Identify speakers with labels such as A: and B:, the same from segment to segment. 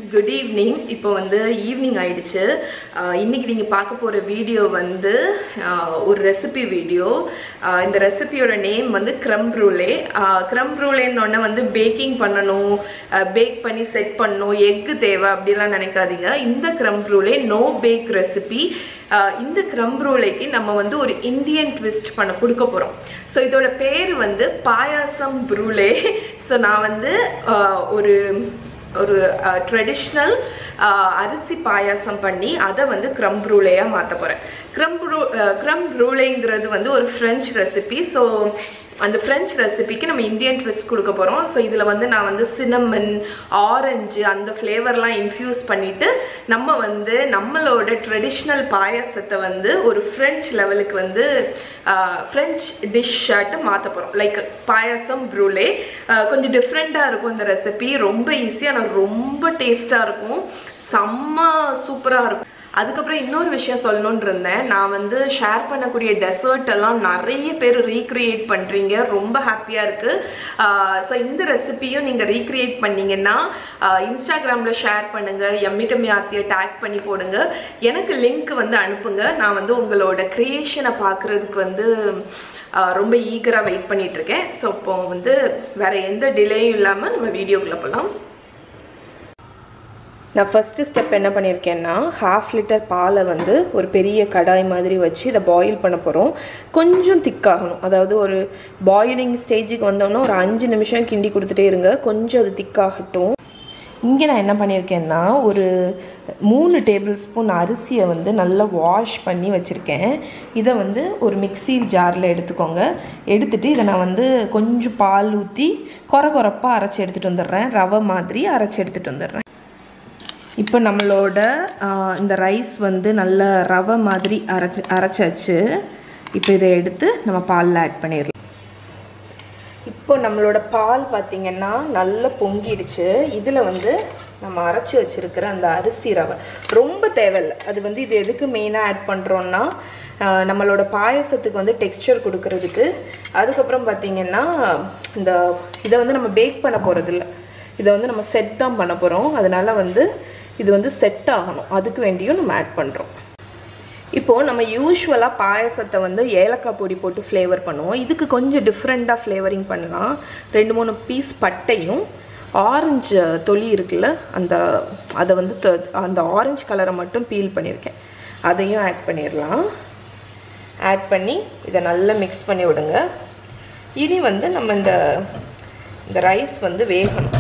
A: good evening இப்போ வந்து evening ஆயிடுச்சு ஆஹ் இன்னைக்கு நீங்கள் பார்க்க போகிற வீடியோ வந்து ஆஹ் ஒரு ரெசிபி வீடியோ ஆஹ் இந்த ரெசிபியோட நேம் வந்து க்ரம் ப்ரூலே க்ரம் ப்ரூலேன்னு வந்து பேக்கிங் பண்ணணும் பேக் பண்ணி செட் பண்ணணும் எக்கு தேவை அப்படிலாம் நினைக்காதீங்க இந்த creme brulee no bake recipe இந்த க்ரம் ப்ரூலேக்கு நம்ம வந்து ஒரு இந்தியன் ட்விஸ்ட் பண்ண கொடுக்க போகிறோம் ஸோ இதோட பேர் வந்து பாயாசம் ப்ரூலே ஸோ நான் வந்து ஆஹ் ஒரு ஒரு ட்ரெடிஷ்னல் அரிசி பாயாசம் பண்ணி அதை வந்து க்ரம் ப்ரூலேயாக மாற்ற போகிறேன் க்ரம் ப்ரூ க்ரம் ப்ரூலேங்கிறது வந்து ஒரு ஃப்ரெஞ்ச் ரெசிபி ஸோ அந்த ஃப்ரெஞ்ச் ரெசிபிக்கு நம்ம இந்தியன் ட்விஸ்ட் கொடுக்க போகிறோம் ஸோ இதில் வந்து நான் வந்து சினமன் ஆரஞ்சு அந்த ஃப்ளேவர்லாம் இன்ஃப்யூஸ் பண்ணிவிட்டு நம்ம வந்து நம்மளோட ட்ரெடிஷ்னல் பாயாசத்தை வந்து ஒரு ஃப்ரெஞ்ச் லெவலுக்கு வந்து ஃப்ரெஞ்ச் டிஷ்ஷாட்டு மாற்ற போகிறோம் லைக் பாயாசம் ப்ரூலே கொஞ்சம் டிஃப்ரெண்ட்டாக இருக்கும் இந்த ரெசிபி ரொம்ப ஈஸியாக ஆனால் ரொம்ப டேஸ்ட்டாக இருக்கும் செம்ம சூப்பராக இருக்கும் அதுக்கப்புறம் இன்னொரு விஷயம் சொல்லணும்னு இருந்தேன் நான் வந்து ஷேர் பண்ணக்கூடிய டெசர்ட் எல்லாம் நிறைய பேர் ரீக்ரியேட் பண்ணுறீங்க ரொம்ப ஹாப்பியாக இருக்குது ஸோ இந்த ரெசிபியும் நீங்கள் ரீக்ரியேட் பண்ணீங்கன்னா இன்ஸ்டாகிராமில் ஷேர் பண்ணுங்கள் எம்மிட்டமி ஆர்த்தியை டேக் பண்ணி போடுங்க எனக்கு லிங்க் வந்து அனுப்புங்க நான் வந்து உங்களோட க்ரியேஷனை பார்க்குறதுக்கு வந்து ரொம்ப ஈகராக வெயிட் பண்ணிகிட்ருக்கேன் ஸோ இப்போ வந்து வேறு எந்த டிலேயும் இல்லாமல் நம்ம வீடியோக்குள்ளே போகலாம் நான் ஃபஸ்ட்டு ஸ்டெப் என்ன பண்ணியிருக்கேன்னா ஹாஃப் லிட்டர் பாலை வந்து ஒரு பெரிய கடாய் மாதிரி வச்சு இதை பாயில் பண்ண போகிறோம் கொஞ்சம் திக்காகணும் அதாவது ஒரு பாயிலிங் ஸ்டேஜுக்கு வந்தோன்னா ஒரு அஞ்சு நிமிஷம் கிண்டி கொடுத்துட்டே இருங்க கொஞ்சம் அது திக்காகட்டும் இங்கே நான் என்ன பண்ணியிருக்கேன்னா ஒரு மூணு டேபிள் ஸ்பூன் அரிசியை வந்து நல்லா வாஷ் பண்ணி வச்சுருக்கேன் இதை வந்து ஒரு மிக்சி ஜாரில் எடுத்துக்கோங்க எடுத்துகிட்டு இதை நான் வந்து கொஞ்சம் பால் ஊற்றி குறை குறைப்பாக அரைச்சி எடுத்துகிட்டு வந்துடுறேன் ரவை மாதிரி அரைச்சி எடுத்துகிட்டு வந்துடுறேன் இப்போ நம்மளோட இந்த ரைஸ் வந்து நல்ல ரவை மாதிரி அரைச்சி அரைச்சாச்சு இப்போ இதை எடுத்து நம்ம பாலில் ஆட் பண்ணிடலாம் இப்போ நம்மளோட பால் பார்த்திங்கன்னா நல்லா பொங்கிடுச்சு இதில் வந்து நம்ம அரைச்சி வச்சுருக்கிற அந்த அரிசி ரவை ரொம்ப தேவையில்லை அது வந்து இது எதுக்கு மெயினாக ஆட் பண்ணுறோன்னா நம்மளோட பாயசத்துக்கு வந்து டெக்ஸ்டர் கொடுக்கறதுக்கு அதுக்கப்புறம் பார்த்திங்கன்னா இந்த இதை வந்து நம்ம பேக் பண்ண போகிறதில்ல இதை வந்து நம்ம செட் தான் பண்ண போகிறோம் அதனால் வந்து இது வந்து செட் ஆகணும் அதுக்கு வேண்டியும் நம்ம ஆட் பண்ணுறோம் இப்போது நம்ம யூஸ்வலாக பாயசத்தை வந்து ஏலக்காய் பொடி போட்டு ஃப்ளேவர் பண்ணுவோம் இதுக்கு கொஞ்சம் டிஃப்ரெண்ட்டாக ஃப்ளேவரிங் பண்ணலாம் ரெண்டு மூணு பீஸ் பட்டையும் ஆரஞ்சு தொலி இருக்குல்ல அந்த அதை வந்து அந்த ஆரஞ்சு கலரை மட்டும் பீல் பண்ணியிருக்கேன் அதையும் ஆட் பண்ணிடலாம் ஆட் பண்ணி இதை நல்லா மிக்ஸ் பண்ணி விடுங்க இனி வந்து நம்ம இந்த இந்த ரைஸ் வந்து வேகணும்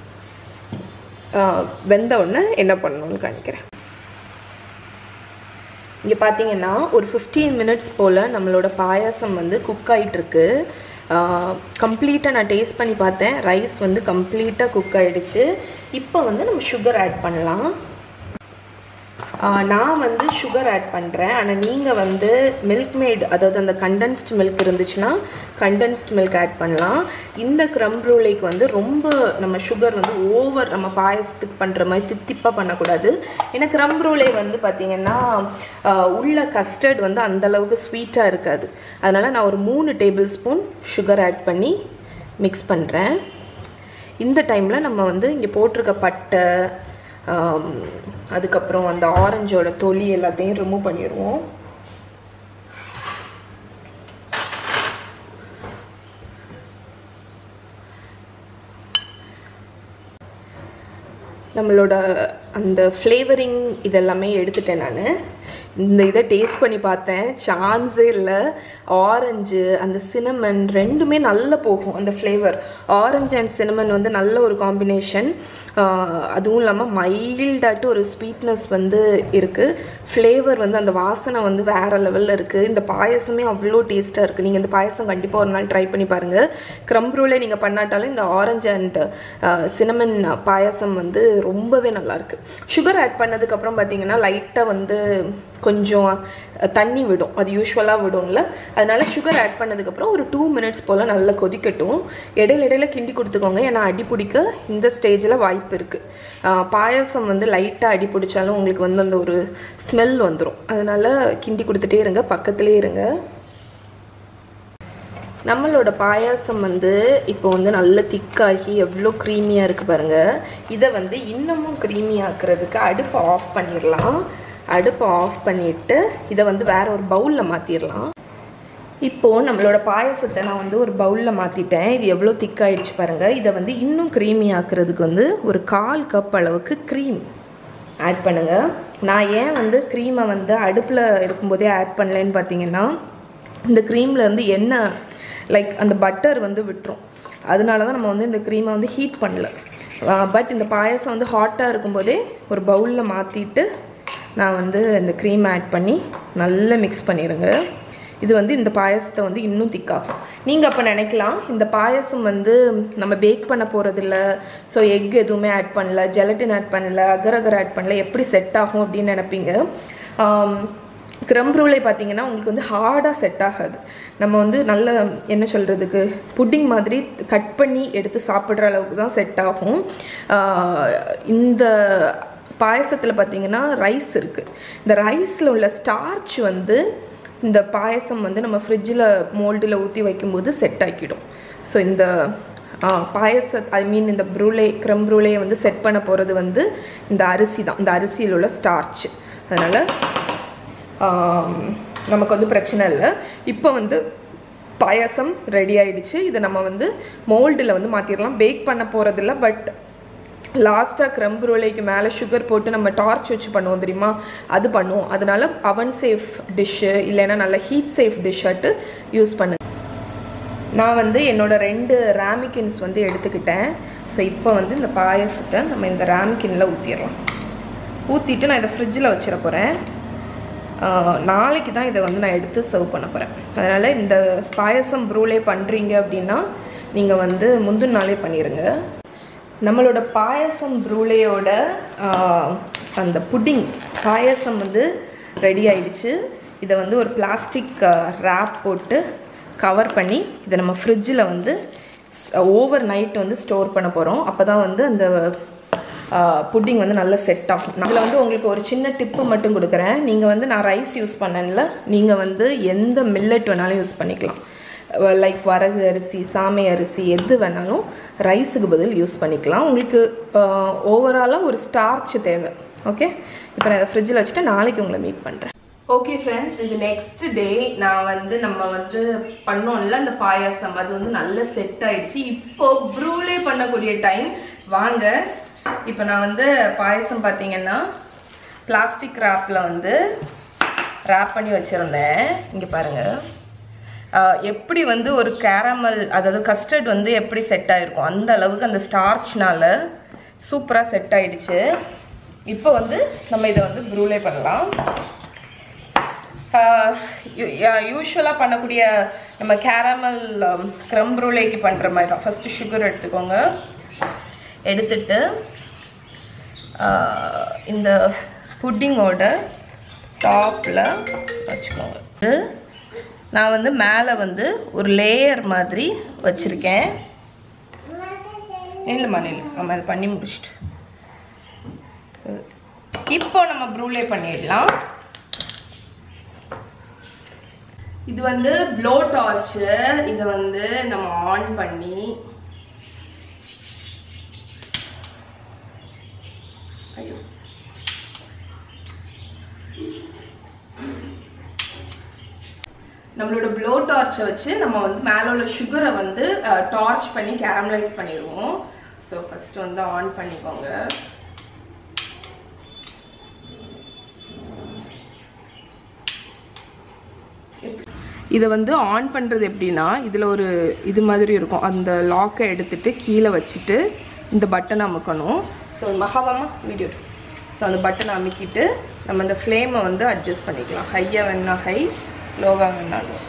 A: வெந்த உடனே என்ன பண்ணணும்னு காணிக்கிறேன் இங்கே பார்த்தீங்கன்னா ஒரு ஃபிஃப்டீன் மினிட்ஸ் போல் நம்மளோட பாயாசம் வந்து குக் ஆகிட்டுருக்கு கம்ப்ளீட்டாக நான் டேஸ்ட் பண்ணி பார்த்தேன் ரைஸ் வந்து கம்ப்ளீட்டாக குக் ஆகிடுச்சு இப்போ வந்து நம்ம சுகர் ஆட் பண்ணலாம் நான் வந்து சுகர் ஆட் பண்ணுறேன் ஆனால் நீங்கள் வந்து மில்க் மேட் அதாவது அந்த கண்டென்ஸ்ட் மில்க் இருந்துச்சுன்னா கண்டென்ஸ்ட் மில்க் ஆட் பண்ணலாம் இந்த க்ரம் ரூலைக்கு வந்து ரொம்ப நம்ம சுகர் வந்து ஓவர் நம்ம பாயசத்துக்கு பண்ணுற மாதிரி தித்திப்பாக பண்ணக்கூடாது ஏன்னா க்ரம் ரூலை வந்து பார்த்திங்கன்னா உள்ள கஸ்டர்ட் வந்து அந்தளவுக்கு ஸ்வீட்டாக இருக்காது அதனால் நான் ஒரு மூணு டேபிள் ஸ்பூன் சுகர் ஆட் பண்ணி மிக்ஸ் பண்ணுறேன் இந்த டைமில் நம்ம வந்து இங்கே போட்டிருக்க பட்டை அதுக்கப்புறம் அந்த ஆரஞ்சோட தொலி எல்லாத்தையும் ரிமூவ் பண்ணிடுவோம் நம்மளோட அந்த ஃப்ளேவரிங் இதெல்லாமே எடுத்துட்டேன் நான் இந்த இதை டேஸ்ட் பண்ணி பார்த்தேன் சான்ஸே இல்லை ஆரஞ்சு அந்த சினமன் ரெண்டுமே நல்லா போகும் அந்த ஃப்ளேவர் ஆரஞ்சு அண்ட் சினமன் வந்து நல்ல ஒரு காம்பினேஷன் அதுவும் இல்லாமல் மைல்டாட்டு ஒரு ஸ்வீட்னஸ் வந்து இருக்குது ஃப்ளேவர் வந்து அந்த வாசனை வந்து வேறு லெவலில் இருக்குது இந்த பாயசமே அவ்வளோ டேஸ்ட்டாக இருக்குது நீங்கள் இந்த பாயசம் கண்டிப்பாக ஒரு நாள் ட்ரை பண்ணி பாருங்கள் க்ரம்ப்ரூலே நீங்கள் பண்ணாட்டாலும் இந்த ஆரஞ்சு அண்ட் சினமன் பாயசம் வந்து ரொம்பவே நல்லாயிருக்கு சுகர் ஆட் பண்ணதுக்கப்புறம் பார்த்தீங்கன்னா லைட்டாக வந்து கொஞ்சம் தண்ணி விடும் அது யூஸ்வலாக விடும்ல அதனால சுகர் ஆட் பண்ணதுக்கப்புறம் ஒரு டூ மினிட்ஸ் போல் நல்லா கொதிக்கட்டும் இடையில இடையில கிண்டி கொடுத்துக்கோங்க ஏன்னா அடி பிடிக்க இந்த ஸ்டேஜில் வாய்ப்பு இருக்குது பாயசம் வந்து லைட்டாக அடி பிடிச்சாலும் உங்களுக்கு வந்து அந்த ஒரு ஸ்மெல் வந்துடும் அதனால் கிண்டி கொடுத்துட்டே இருங்க பக்கத்துலேயே இருங்க நம்மளோட பாயாசம் வந்து இப்போ வந்து நல்ல திக்காகி எவ்வளோ க்ரீமியாக இருக்குது பாருங்கள் இதை வந்து இன்னமும் க்ரீமி ஆக்குறதுக்கு அடுப்பை ஆஃப் பண்ணிடலாம் அடுப்பை ஆஃப் பண்ணிவிட்டு இதை வந்து வேற ஒரு பவுலில் மாற்றிடலாம் இப்போது நம்மளோட பாயசத்தை நான் வந்து ஒரு பவுலில் மாற்றிட்டேன் இது எவ்வளோ திக்காயிடுச்சு பாருங்கள் இதை வந்து இன்னும் க்ரீமி ஆக்குறதுக்கு வந்து ஒரு கால் கப் அளவுக்கு க்ரீம் ஆட் பண்ணுங்கள் நான் ஏன் வந்து க்ரீமை வந்து அடுப்பில் இருக்கும்போதே ஆட் பண்ணலன்னு பார்த்தீங்கன்னா இந்த க்ரீமில் இருந்து எண்ணெய் லைக் அந்த பட்டர் வந்து விட்டுரும் அதனால தான் நம்ம வந்து இந்த க்ரீமை வந்து ஹீட் பண்ணல பட் இந்த பாயசம் வந்து ஹாட்டாக இருக்கும்போதே ஒரு பவுலில் மாற்றிட்டு நான் வந்து இந்த க்ரீம் ஆட் பண்ணி நல்லா மிக்ஸ் பண்ணிடுங்க இது வந்து இந்த பாயசத்தை வந்து இன்னும் திக்காகும் நீங்கள் அப்போ நினைக்கலாம் இந்த பாயசம் வந்து நம்ம பேக் பண்ண போகிறதில்ல ஸோ எக் எதுவுமே ஆட் பண்ணல ஜெலட்டின் ஆட் பண்ணல அகர் அகர் ஆட் பண்ணல எப்படி செட் ஆகும் அப்படின்னு நினைப்பீங்க க்ரம்ப்ரூலே பார்த்தீங்கன்னா உங்களுக்கு வந்து ஹார்டாக செட் ஆகாது நம்ம வந்து நல்ல என்ன சொல்கிறதுக்கு புட்டிங் மாதிரி கட் பண்ணி எடுத்து சாப்பிட்ற அளவுக்கு தான் செட் ஆகும் இந்த பாயசத்தில் பார்த்தீங்கன்னா ரைஸ் இருக்குது இந்த ரைஸில் உள்ள ஸ்டார்ச் வந்து இந்த பாயசம் வந்து நம்ம ஃப்ரிட்ஜில் மோல்டில் ஊற்றி வைக்கும்போது செட் ஆக்கிடும் ஸோ இந்த பாயச ஐ மீன் இந்த ப்ரூலே க்ரம் ப்ரூலேயை வந்து செட் பண்ண போகிறது வந்து இந்த அரிசி தான் இந்த அரிசியில் உள்ள ஸ்டார்ச் அதனால் நமக்கு வந்து பிரச்சனை இல்லை இப்போ வந்து பாயசம் ரெடி ஆயிடுச்சு இதை நம்ம வந்து மோல்டில் வந்து மாற்றிடலாம் பேக் பண்ண போகிறதில்ல பட் லாஸ்ட்டாக க்ரம்பு ரோலைக்கு மேலே சுகர் போட்டு நம்ம டார்ச் வச்சு பண்ணுவோம் தெரியுமா அது பண்ணுவோம் அதனால அவன் சேஃப் டிஷ்ஷு இல்லைன்னா நல்ல ஹீட் சேஃப் டிஷ்ஷாட்டு யூஸ் பண்ணு நான் வந்து என்னோட ரெண்டு ராமிக்கின்ஸ் வந்து எடுத்துக்கிட்டேன் ஸோ இப்போ வந்து இந்த பாயசத்தை நம்ம இந்த ராமிக்கினில் ஊற்றிடலாம் ஊற்றிட்டு நான் இதை ஃப்ரிட்ஜில் வச்சிட போகிறேன் நாளைக்கு தான் இதை வந்து நான் எடுத்து சர்வ் பண்ண போகிறேன் அதனால் இந்த பாயசம் ப்ரூலே பண்ணுறீங்க அப்படின்னா நீங்கள் வந்து முந்தின நாளே பண்ணிடுங்க நம்மளோட பாயசம் ப்ரூலேயோட அந்த புட்டிங் பாயசம் வந்து ரெடி ஆயிடுச்சு இதை வந்து ஒரு பிளாஸ்டிக் ரேப் போட்டு கவர் பண்ணி இதை நம்ம ஃப்ரிட்ஜில் வந்து ஓவர் நைட் வந்து ஸ்டோர் பண்ண போகிறோம் அப்போ தான் வந்து அந்த புட்டிங் வந்து நல்லா செட் ஆகும் அதில் வந்து உங்களுக்கு ஒரு சின்ன டிப்பு மட்டும் கொடுக்குறேன் நீங்கள் வந்து நான் ரைஸ் யூஸ் பண்ணல நீங்கள் வந்து எந்த மில்லட் வேணாலும் யூஸ் பண்ணிக்கலாம் லைக் வரகு அரிசி சாமை அரிசி எது வேணாலும் ரைஸுக்கு பதில் யூஸ் பண்ணிக்கலாம் உங்களுக்கு ஓவராலாக ஒரு ஸ்டார்ச் தேவை ஓகே இப்போ நான் இதை ஃப்ரிட்ஜில் வச்சுட்டு நாளைக்கு உங்களை மீட் பண்ணுறேன் ஓகே ஃப்ரெண்ட்ஸ் இது நெக்ஸ்ட் டே நான் வந்து நம்ம வந்து பண்ணோம்ல அந்த பாயாசம் அது வந்து நல்ல செட் ஆயிடுச்சு இப்போ ப்ரூலே பண்ணக்கூடிய டைம் வாங்க இப்போ நான் வந்து பாயசம் பார்த்தீங்கன்னா பிளாஸ்டிக் ரேப்பில் வந்து ரேப் பண்ணி வச்சுருந்தேன் இங்கே பாருங்கள் எப்படி வந்து ஒரு கேரமல் அதாவது கஸ்டர்ட் வந்து எப்படி செட் ஆகிருக்கும் அந்த அளவுக்கு அந்த ஸ்டார்ச்னால சூப்பராக செட் ஆயிடுச்சு இப்போ வந்து நம்ம இதை வந்து ப்ரூலே பண்ணலாம் யூஸ்வலாக பண்ணக்கூடிய நம்ம கேரமல் க்ரம் ப்ரூலேக்கு பண்ணுற மாதிரி தான் ஃபஸ்ட்டு சுகர் எடுத்துக்கோங்க எடுத்துட்டு இந்த புட்டிங்கோட டாப்பில் வச்சுக்கோங்க நான் வந்து மேலே வந்து ஒரு லேயர் மாதிரி வச்சுருக்கேன் இல்லைம்மா இல்லை ஆமாம் அது பண்ணி முடிச்சிட்டு இப்போ நம்ம ப்ரூலே பண்ணிடலாம் இது வந்து ப்ளோ டார்ச்சு இதை வந்து நம்ம ஆன் பண்ணி ஐயோ நம்மளோட ப்ளோ டார்ச்சை வச்சு நம்ம வந்து மேலே உள்ள சுகரை வந்து டார்ச் பண்ணி கேரமலைஸ் பண்ணிடுவோம் ஸோ ஃபஸ்ட்டு வந்து ஆன் பண்ணிக்கோங்க இதை வந்து ஆன் பண்ணுறது எப்படின்னா இதில் ஒரு இது மாதிரி இருக்கும் அந்த லாக்கை எடுத்துட்டு கீழே வச்சுட்டு இந்த பட்டனை அமுக்கணும் ஸோ மகாவாமா வீடியோ ஸோ அந்த பட்டனை அமுக்கிட்டு நம்ம இந்த ஃப்ளேமை வந்து அட்ஜஸ்ட் பண்ணிக்கலாம் ஹையாக வேணா ஹை லோவாக வேணா லோ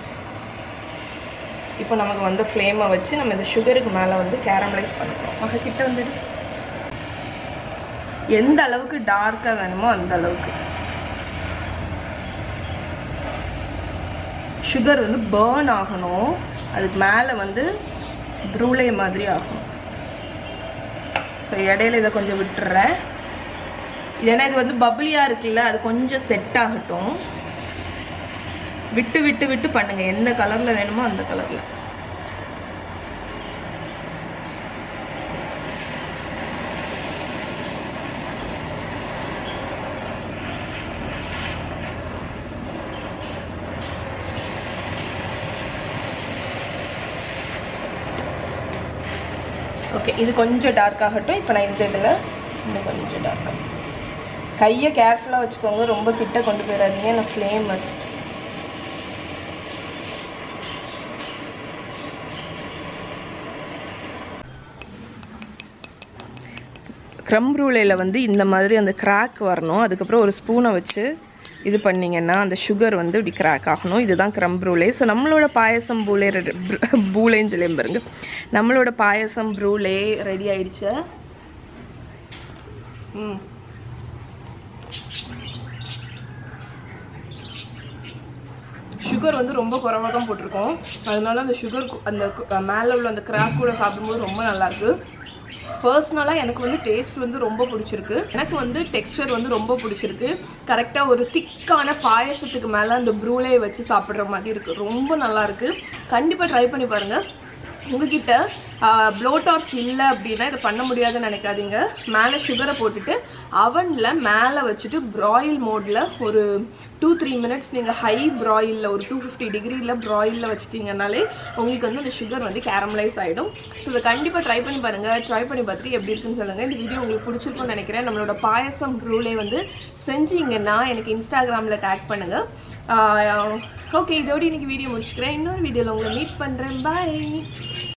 A: இப்போ நமக்கு வந்து ஃப்ளேமை வச்சு நம்ம இந்த சுகருக்கு மேலே வந்து கேரமலைஸ் பண்ணிக்கிறோம் மக கிட்ட வந்து எந்த அளவுக்கு டார்க்காக வேணுமோ அந்த அளவுக்கு சுகர் வந்து பேர்ன் ஆகணும் அதுக்கு மேலே வந்து ப்ரூலே மாதிரி ஆகணும் ஸோ இடையில இதை கொஞ்சம் விட்டுறேன் ஏன்னா இது வந்து பப்ளியாக இருக்குல்ல அது கொஞ்சம் செட் ஆகட்டும் விட்டு விட்டு விட்டு பண்ணுங்க எந்த கலரில் வேணுமோ அந்த கலரில் ஓகே இது கொஞ்சம் டார்க் ஆகட்டும் இப்போ நான் இந்த இதில் இன்னும் கொஞ்சம் டார்க்காக கையை கேர்ஃபுல்லாக வச்சுக்கோங்க ரொம்ப கிட்ட கொண்டு போயிடாதீங்க நான் ஃப்ளேம் அது க்ரம் ரூலையில் வந்து இந்த மாதிரி அந்த கிராக் வரணும் அதுக்கப்புறம் ஒரு ஸ்பூனை வச்சு இது பண்ணிங்கன்னா அந்த சுகர் வந்து இப்படி கிராக் ஆகணும் இதுதான் க்ரம் ப்ரூலே ஸோ நம்மளோட பாயசம் பூலே பூலேன்னு சொல்லி பாருங்க நம்மளோட பாயசம் ப்ரூலே ரெடி ஆயிடுச்சு ம் சுகர் வந்து ரொம்ப குறைவாக தான் போட்டிருக்கோம் அதனால அந்த சுகர் அந்த மேலே உள்ள அந்த கிராக் கூட சாப்பிடும்போது ரொம்ப நல்லாயிருக்கு பர்சனலாக எனக்கு வந்து டேஸ்ட் வந்து ரொம்ப பிடிச்சிருக்கு எனக்கு வந்து டெக்ஸ்டர் வந்து ரொம்ப பிடிச்சிருக்கு கரெக்டாக ஒரு திக்கான பாயசத்துக்கு மேலே அந்த ப்ரூலே வச்சு சாப்பிட்ற மாதிரி இருக்குது ரொம்ப நல்லாயிருக்கு கண்டிப்பாக ட்ரை பண்ணி பாருங்கள் உங்ககிட்ட ப்ளோ டார்ச் இல்லை அப்படின்னா இதை பண்ண முடியாதுன்னு நினைக்காதீங்க மேலே சுகரை போட்டுட்டு அவனில் மேலே வச்சுட்டு ப்ராயில் மோடில் ஒரு டூ த்ரீ மினிட்ஸ் நீங்கள் ஹை ப்ராயிலில் ஒரு டூ ஃபிஃப்டி டிகிரியில் ப்ராயிலில் வச்சிட்டிங்கனாலே உங்களுக்கு வந்து அந்த சுகர் வந்து கேரமலைஸ் ஆகிடும் ஸோ இதை கண்டிப்பாக ட்ரை பண்ணி பாருங்கள் ட்ரை பண்ணி பார்த்துட்டு எப்படி இருக்குன்னு சொல்லுங்கள் இந்த வீடியோ உங்களுக்கு பிடிச்சிருக்கும்னு நினைக்கிறேன் நம்மளோட பாயசம் ரூலே வந்து செஞ்சீங்கன்னா எனக்கு இன்ஸ்டாகிராமில் டேக் பண்ணுங்கள் ஓகே இதோட இன்னைக்கு வீடியோ முடிச்சுக்கிறேன் இன்னொரு வீடியோவில் உங்களை மீட் பண்ணுறேன் பாய்